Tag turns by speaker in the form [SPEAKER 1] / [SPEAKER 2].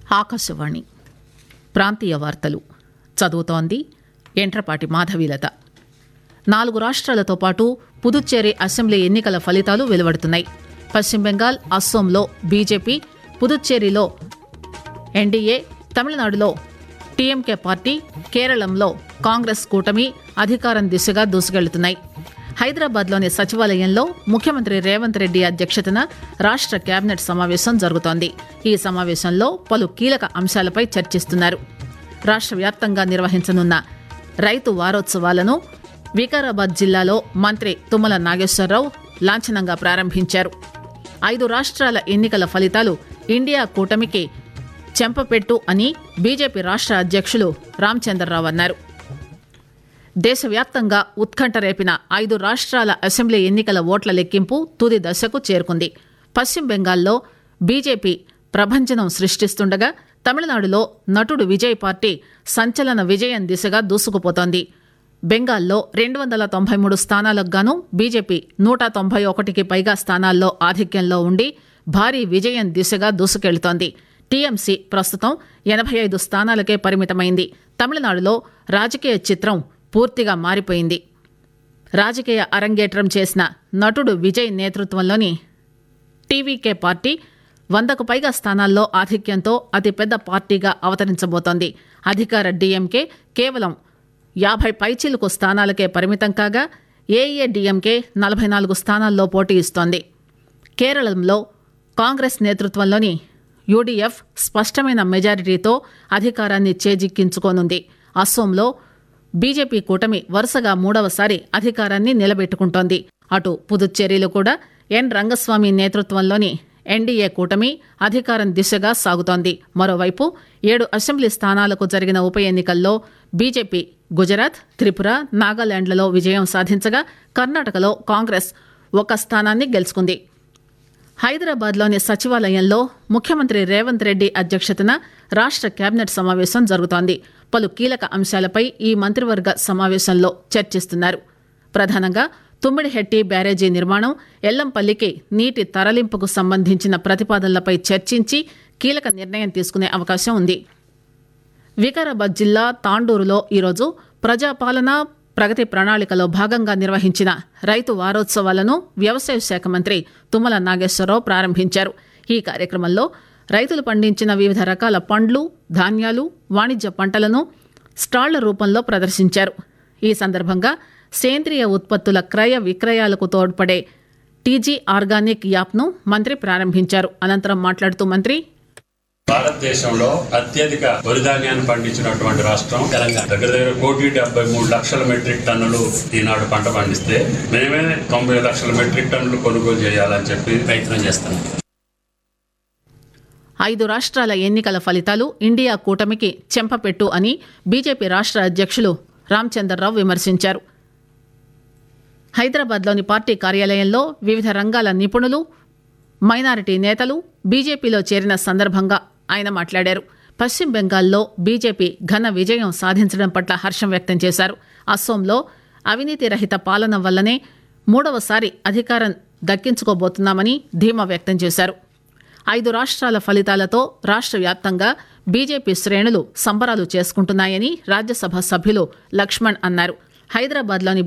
[SPEAKER 1] ఆకాశవాణి ప్రాంతీయ వార్తలు చదువుతోంది ఎంట్రపాటి మాధవీలత నాలుగు రాష్ట్రాలతో పాటు పుదుచ్చేరి అసెంబ్లీ ఎన్నికల ఫలితాలు వెలువడుతున్నాయి పశ్చిమ బెంగాల్ అస్సోంలో బీజేపీ పుదుచ్చేరిలో ఎన్డీఏ తమిళనాడులో టీఎంకే పార్టీ కేరళంలో కాంగ్రెస్ కూటమి అధికారం దిశగా దూసుకెళ్తున్నాయి హైదరాబాద్లోని సచివాలయంలో ముఖ్యమంత్రి రేవంత్ రెడ్డి అధ్యక్షతన రాష్ట్ర కేబినెట్ సమావేశం జరుగుతోంది ఈ సమావేశంలో పలు కీలక అంశాలపై చర్చిస్తున్నారు రాష్ట్ర వ్యాప్తంగా నిర్వహించనున్న రైతు వారోత్సవాలను వికారాబాద్ జిల్లాలో మంత్రి తుమ్మల నాగేశ్వరరావు లాంఛనంగా ప్రారంభించారు ఐదు రాష్ట్రాల ఎన్నికల ఫలితాలు ఇండియా కూటమికి చెంపపెట్టు అని బీజేపీ రాష్ట్ర అధ్యక్షులు రామచంద్రరావు అన్నారు దేశవ్యాప్తంగా ఉత్కంఠ రేపిన ఐదు రాష్ట్రాల అసెంబ్లీ ఎన్నికల ఓట్ల లెక్కింపు తుది దశకు చేరుకుంది పశ్చిమ బెంగాల్లో బీజేపీ ప్రభంజనం సృష్టిస్తుండగా తమిళనాడులో నటుడు విజయ్ పార్టీ సంచలన విజయం దిశగా దూసుకుపోతోంది బెంగాల్లో రెండు వందల తొంభై మూడు స్థానాలకు గాను బీజేపీ నూట తొంభై ఒకటికి పైగా స్థానాల్లో ఆధిక్యంలో ఉండి భారీ విజయం దిశగా దూసుకెళ్తోంది టీఎంసీ ప్రస్తుతం ఎనభై ఐదు స్థానాలకే పరిమితమైంది తమిళనాడులో రాజకీయ చిత్రం పూర్తిగా మారిపోయింది రాజకీయ అరంగేట్రం చేసిన నటుడు విజయ్ నేతృత్వంలోని టీవీకే పార్టీ వందకు పైగా స్థానాల్లో ఆధిక్యంతో అతిపెద్ద పార్టీగా అవతరించబోతోంది అధికార డీఎంకే కేవలం యాభై పైచిలుకు స్థానాలకే పరిమితం కాగా ఏఏడీఎంకే నలభై నాలుగు స్థానాల్లో పోటీ ఇస్తోంది కేరళంలో కాంగ్రెస్ నేతృత్వంలోని యూడీఎఫ్ స్పష్టమైన మెజారిటీతో అధికారాన్ని చేజిక్కించుకోనుంది అస్సోంలో బీజేపీ కూటమి వరుసగా మూడవసారి అధికారాన్ని నిలబెట్టుకుంటోంది అటు పుదుచ్చేరిలో కూడా ఎన్ రంగస్వామి నేతృత్వంలోని ఎన్డీఏ కూటమి అధికారం దిశగా సాగుతోంది మరోవైపు ఏడు అసెంబ్లీ స్థానాలకు జరిగిన ఉప ఎన్నికల్లో బీజేపీ గుజరాత్ త్రిపుర నాగాలాండ్లలో విజయం సాధించగా కర్ణాటకలో కాంగ్రెస్ ఒక స్థానాన్ని గెలుచుకుంది హైదరాబాద్లోని సచివాలయంలో ముఖ్యమంత్రి రేవంత్ రెడ్డి అధ్యక్షతన రాష్ట్ర కేబినెట్ సమావేశం జరుగుతోంది పలు కీలక అంశాలపై ఈ మంత్రివర్గ సమావేశంలో చర్చిస్తున్నారు ప్రధానంగా తుమ్మిడిహెట్టి బ్యారేజీ నిర్మాణం ఎల్లంపల్లికి నీటి తరలింపుకు సంబంధించిన ప్రతిపాదనలపై చర్చించి కీలక నిర్ణయం తీసుకునే అవకాశం ఉంది వికారాబాద్ జిల్లా తాండూరులో ఈరోజు ప్రజాపాలన ప్రగతి ప్రణాళికలో భాగంగా నిర్వహించిన రైతు వారోత్సవాలను వ్యవసాయ శాఖ మంత్రి తుమ్మల నాగేశ్వరరావు ప్రారంభించారు ఈ కార్యక్రమంలో రైతులు పండించిన వివిధ రకాల పండ్లు ధాన్యాలు వాణిజ్య పంటలను స్టాళ్ల రూపంలో ప్రదర్శించారు ఈ సందర్భంగా సేంద్రియ ఉత్పత్తుల క్రయ విక్రయాలకు తోడ్పడే టీజీ ఆర్గానిక్ యాప్ను మంత్రి ప్రారంభించారు అనంతరం మాట్లాడుతూ మంత్రి
[SPEAKER 2] భారతదేశంలో అత్యధిక వరి ధాన్యాన్ని పండించినటువంటి రాష్ట్రం తెలంగాణ దగ్గర దగ్గర కోటి డెబ్బై మూడు లక్షల మెట్రిక్ టన్నులు ఈనాడు పంట పండిస్తే మేమే తొంభై లక్షల మెట్రిక్ టన్నులు కొనుగోలు చేయాలని చెప్పి ప్రయత్నం చేస్తున్నాం
[SPEAKER 1] ఐదు రాష్ట్రాల ఎన్నికల ఫలితాలు ఇండియా కూటమికి చెంపపెట్టు అని బీజేపీ రాష్ట్ర అధ్యక్షులు రామచంద్రరావు విమర్శించారు హైదరాబాద్లోని పార్టీ కార్యాలయంలో వివిధ రంగాల నిపుణులు మైనారిటీ నేతలు బీజేపీలో చేరిన సందర్భంగా ఆయన మాట్లాడారు పశ్చిమ బెంగాల్లో బీజేపీ ఘన విజయం సాధించడం పట్ల హర్షం వ్యక్తం చేశారు అస్సోంలో అవినీతి రహిత పాలన వల్లనే మూడవసారి అధికారం దక్కించుకోబోతున్నామని ధీమా వ్యక్తం చేశారు ఐదు రాష్ట్రాల ఫలితాలతో రాష్ట్ర వ్యాప్తంగా బీజేపీ శ్రేణులు సంబరాలు చేసుకుంటున్నాయని రాజ్యసభ సభ్యులు లక్ష్మణ్ అన్నారు హైదరాబాద్లోని